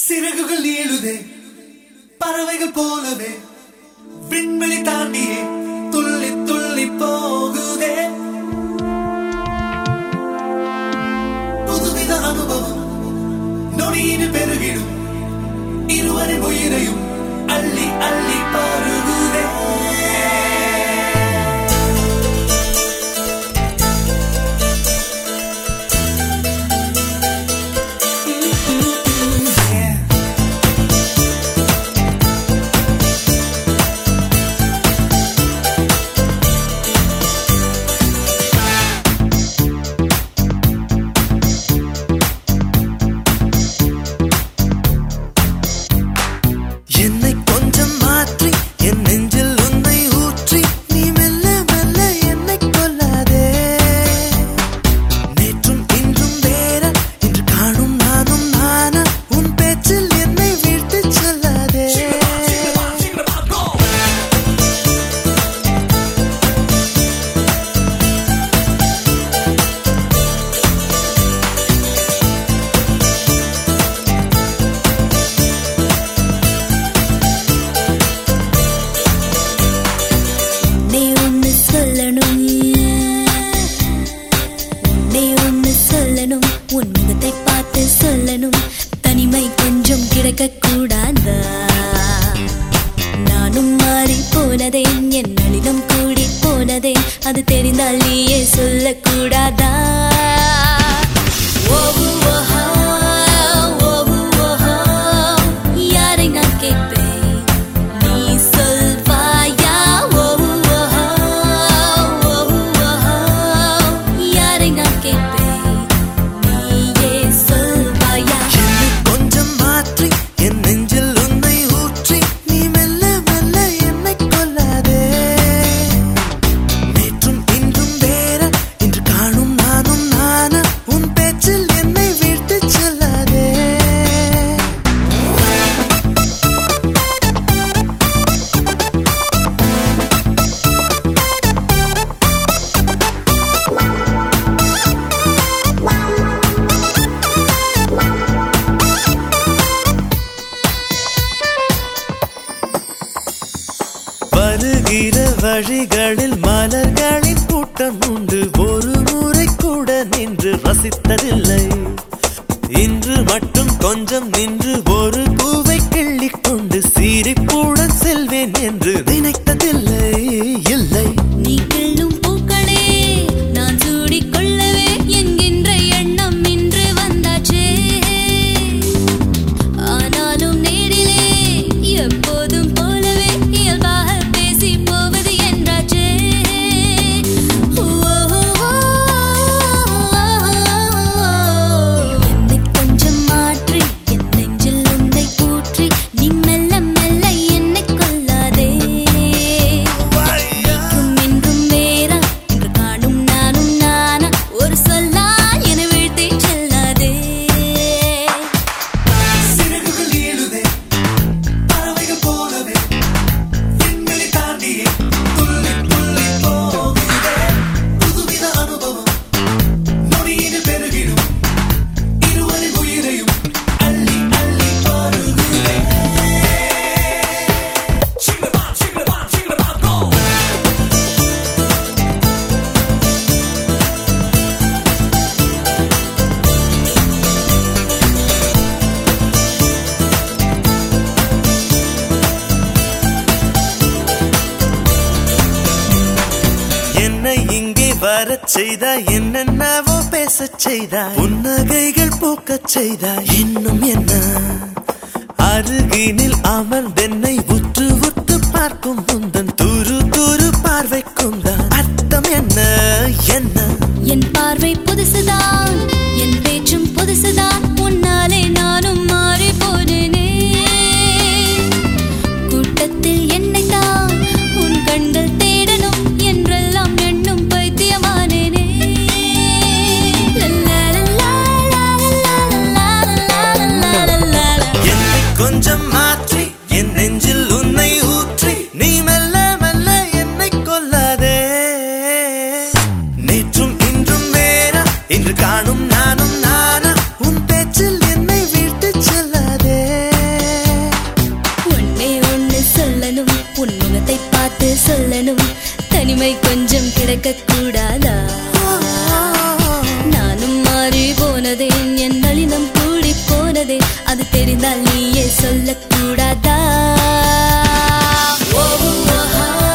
சிறகுகள் நீளுதே பறவைகள் போலவே விண்வெளி தாண்டியே துள்ளி துள்ளி போகுதே புதுவித அனுபவம் நொடியின் பெருகிடும் இருவரின் உயிரையும் அள்ளி அள்ளி பருகுதே என்னை கொஞ்சம் மாற்றி என் நெஞ்சில் உன்னை ஊற்றி நீ மெல்ல மெல்ல என்னை கொல்லாதே நேற்றும் இன்றும் வேற இன்று காணும் நானும் நானா உன் பேச்சில் என்னை வீழ்த்து சொல்லாதே நீ ஒன்னு சொல்லணும் நீ ஒன்னு சொல்லணும் உன் முகத்தை பார்த்து சொல்லணும் தனிமை கொஞ்சம் கிடைக்க கூடாதா நானும் மாறி போனதே என் நளினம் கூடி போனதே அது தெரிந்தால் நீயே சொல்லக்கூடாதா ஓஹு ஓஹோ, ஓஹு ஓஹோ, யாரை நான் கேட்பேன் நீ சொல்வாயா ஓஹு ஓஹோ, ஓஹு ஓஹோ, யாரை நான் கேட்பேன் நீயே சொல்வாயா என்னை கொஞ்சம் மாற்றி என் நெஞ்சில் உன்னை ஊற்றி நீ மெல்ல மெல்ல என்னை கொல்லாதே நேற்றும் இன்றும் வேற இன்று காணும் நானும் நானா உன் பேச்சில் என்னை வீழ்த்து சொல்லாதே வருகிற வழிகளில் மலர்களின் கூட்டம் உண்டு ஒரு முறை கூட நின்று ரசித்ததில்லை இன்று மட்டும் கொஞ்சம் நின்று ஒரு பூவை கிள்ளிக் கொண்டு சீரிப்புடன் செல்வேன் என்று நினைத்ததில்லை இல்லை நீ கிள்ளும் பூக்களே நான் சூடிக் கொள்ளவே என்கின்ற எண்ணம் இன்று வந்தாச்சே ஆனாலும் நேரிலே எப்போதும் போலவே இயல்பாக பேசி போவது என்றாச்சே என்னை கொஞ்சம் மாற்றி என் நெஞ்சில் உன்னை ஊற்றி நீ மெல்ல மெல்ல என்னை கொல்லாதே என்றும் இன்றும் வேறா இன்று காணும் நானும் நானா ஒரு சொல்லா என வீழ்த்தி செல்லாதே சிறகுகள் நீளுதே பறவைகள் போலவே விண்வெளி தாண்டியே துள்ளி துள்ளி போகுதே புதுவித அனுபவம் நொடியின் பெருகிடும் இருவரின் உயிரையும் அள்ளி அள்ளி பருகுதே சிங்கமா சிங்கமா சிங்கமா கோ என்னை இங்கே வரச் செய்தாய் என்னென்னவோ பேசச் செய்தாய் புன்னகைகள் பூக்கச் செய்தாய் இன்னும் என்ன அருகினில் அமர்ந்தென்னை உற்று உற்று பார்க்கும் முந்தன் துரு துரு பார்வைக்கும் தான் அர்த்தம் என்ன என்ன என் பார்வை புதுசுதான் என் பேச்சும் புதுசுதான் உன்னாலே நானும் மாறி போனேனே கூட்டத்தில் என்னை தான் உன் கண்கள் தேடணும் என்றெல்லாம் எண்ணும் பைத்தியமானேனே லல்லா லல்லா லல்லா லல்லா லல்லா லல்லா லல்லா. என்னை கொஞ்சம் மாற்றி என் நெஞ்சில் உன்னை ஊற்றி நீ மெல்ல நளினம் கூடி போனதே அது தெரிந்தால் நீயே சொல்லக்கூடாதா ஓ, ஆஹா.